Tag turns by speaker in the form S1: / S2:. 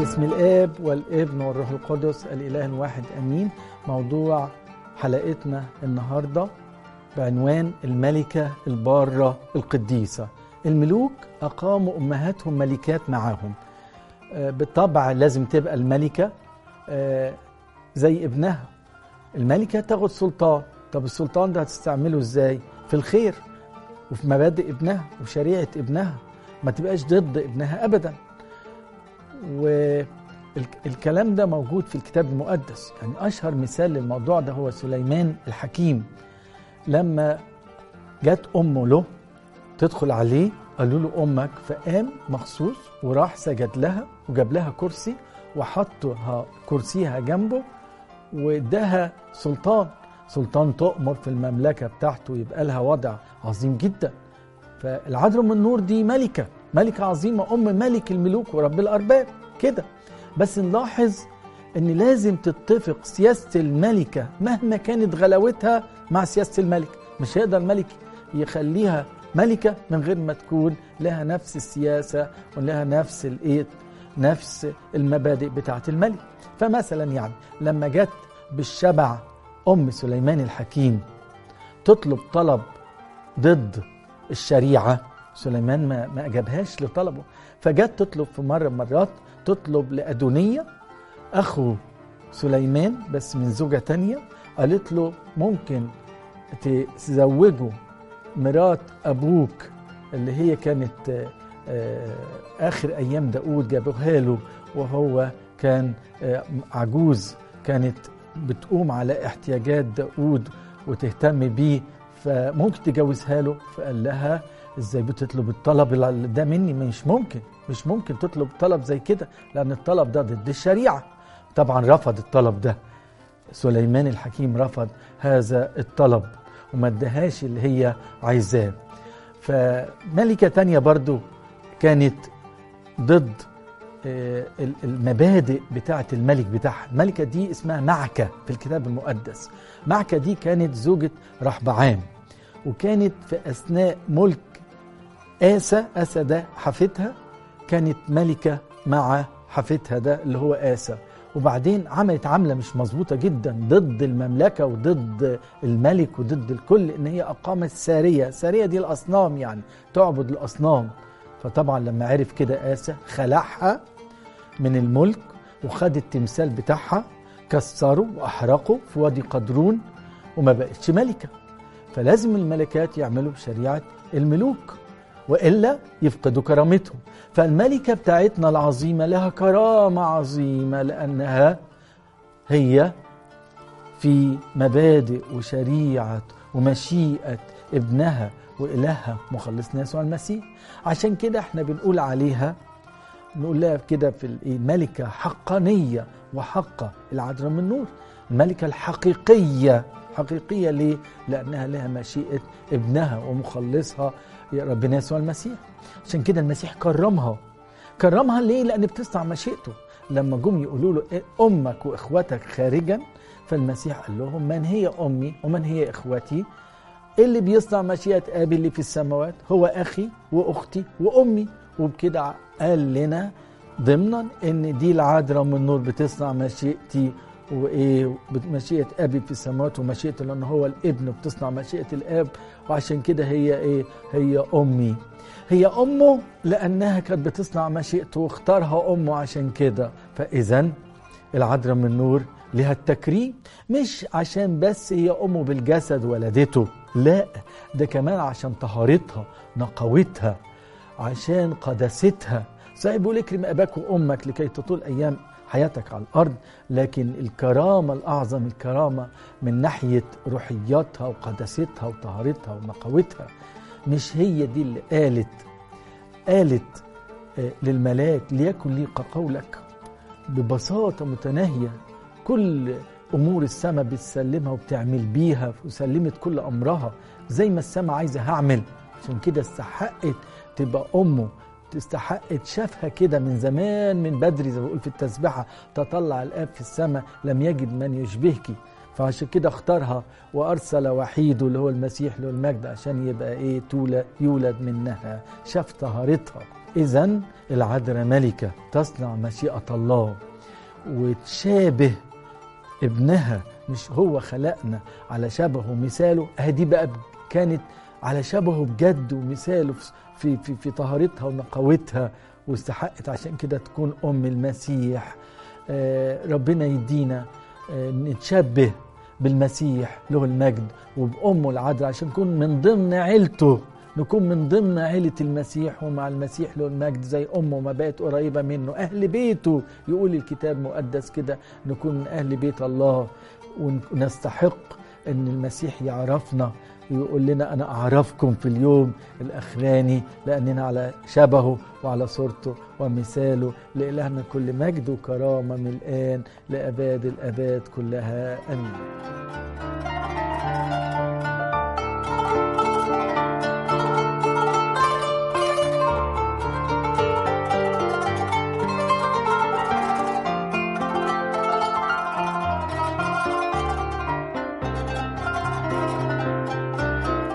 S1: باسم الاب والابن والروح القدس الاله الواحد امين موضوع حلقتنا النهارده بعنوان الملكه الباره القديسه الملوك اقاموا امهاتهم ملكات معاهم آه، بالطبع لازم تبقى الملكه آه، زي ابنها الملكه تاخد سلطان طب السلطان ده هتستعمله ازاي في الخير وفي مبادئ ابنها وشريعه ابنها ما تبقاش ضد ابنها ابدا والكلام ده موجود في الكتاب المقدس يعني اشهر مثال للموضوع ده هو سليمان الحكيم لما جت امه له تدخل عليه قالوا له امك فقام مخصوص وراح سجد لها وجاب لها كرسي وحطها كرسيها جنبه واداها سلطان سلطان تؤمر في المملكه بتاعته يبقى لها وضع عظيم جدا فالعذراء من النور دي ملكه ملكه عظيمه ام ملك الملوك ورب الارباب كده بس نلاحظ ان لازم تتفق سياسه الملكه مهما كانت غلاوتها مع سياسه الملك مش هيقدر الملك يخليها ملكه من غير ما تكون لها نفس السياسه ولها نفس الايه نفس المبادئ بتاعه الملك فمثلا يعني لما جت بالشبع ام سليمان الحكيم تطلب طلب ضد الشريعه سليمان ما ما اجابهاش لطلبه فجت تطلب في مره من مرات تطلب لادونيه اخو سليمان بس من زوجه تانية قالت له ممكن تزوجه مرات ابوك اللي هي كانت آه، آه، اخر ايام داود جابوها له وهو كان آه، عجوز كانت بتقوم على احتياجات داود وتهتم بيه فممكن تجوزها له فقال لها ازاي بتطلب الطلب اللي ده مني مش ممكن مش ممكن تطلب طلب زي كده لان الطلب ده ضد الشريعه طبعا رفض الطلب ده سليمان الحكيم رفض هذا الطلب وما ادهاش اللي هي عايزاه فملكه تانية برضو كانت ضد آه، المبادئ بتاعه الملك بتاعها الملكه دي اسمها معكه في الكتاب المقدس معكه دي كانت زوجة رحبعام وكانت في اثناء ملك آسى آسى ده حفيدها كانت ملكة مع حفيدها ده اللي هو آسى وبعدين عملت عملة مش مظبوطة جدا ضد المملكة وضد الملك وضد الكل ان هي اقامت سارية سارية دي الاصنام يعني تعبد الاصنام فطبعا لما عرف كده آسى خلعها من الملك وخد التمثال بتاعها كسره واحرقه في وادي قدرون وما بقتش ملكة فلازم الملكات يعملوا بشريعة الملوك والا يفقدوا كرامتهم فالملكه بتاعتنا العظيمه لها كرامه عظيمه لانها هي في مبادئ وشريعه ومشيئه ابنها والهها مخلصنا يسوع المسيح عشان كده احنا بنقول عليها نقول لها كده في الايه ملكه حقانيه وحقه العذراء من النور الملكه الحقيقيه حقيقيه ليه؟ لانها لها مشيئه ابنها ومخلصها يا ربنا يسوع المسيح عشان كده المسيح كرمها كرمها ليه لان بتصنع مشيئته لما جم يقولوا له إيه امك واخواتك خارجا فالمسيح قال لهم من هي امي ومن هي اخوتي اللي بيصنع مشيئه ابي اللي في السماوات هو اخي واختي وامي وبكده قال لنا ضمنا ان دي العذراء من النور بتصنع مشيئتي وايه مشيئه ابي في السماوات ومشيئته لان هو الابن بتصنع مشيئه الاب وعشان كده هي ايه هي امي هي امه لانها كانت بتصنع مشيئته واختارها امه عشان كده فاذا العذراء من النور لها التكريم مش عشان بس هي امه بالجسد ولدته لا ده كمان عشان طهارتها نقاوتها عشان قداستها صحيح بيقول اكرم اباك وامك لكي تطول ايام حياتك على الارض لكن الكرامه الاعظم الكرامه من ناحيه روحياتها وقداستها وطهارتها ونقاوتها مش هي دي اللي قالت قالت آه، للملاك ليكن لي كقولك ببساطه متناهيه كل امور السماء بتسلمها وبتعمل بيها وسلمت كل امرها زي ما السماء عايزه هعمل عشان كده استحقت تبقى امه تستحق شافها كده من زمان من بدري زي ما بقول في التسبحة تطلع الآب في السماء لم يجد من يشبهك فعشان كده اختارها وأرسل وحيده اللي هو المسيح له المجد عشان يبقى إيه تولد يولد منها شاف طهارتها إذا العذراء ملكة تصنع مشيئة الله وتشابه ابنها مش هو خلقنا على شبهه ومثاله اهي بقى كانت على شبهه بجد ومثاله في في في طهارتها ونقاوتها واستحقت عشان كده تكون ام المسيح آه ربنا يدينا آه نتشبه بالمسيح له المجد وبامه العذراء عشان نكون من ضمن عيلته نكون من ضمن عيلة المسيح ومع المسيح له المجد زي أمه ما بقت قريبة منه أهل بيته يقول الكتاب المقدس كده نكون من أهل بيت الله ونستحق أن المسيح يعرفنا ويقول لنا أنا أعرفكم في اليوم الأخراني لأننا على شبهه وعلى صورته ومثاله لإلهنا كل مجد وكرامة من الآن لأباد الأباد كلها أمين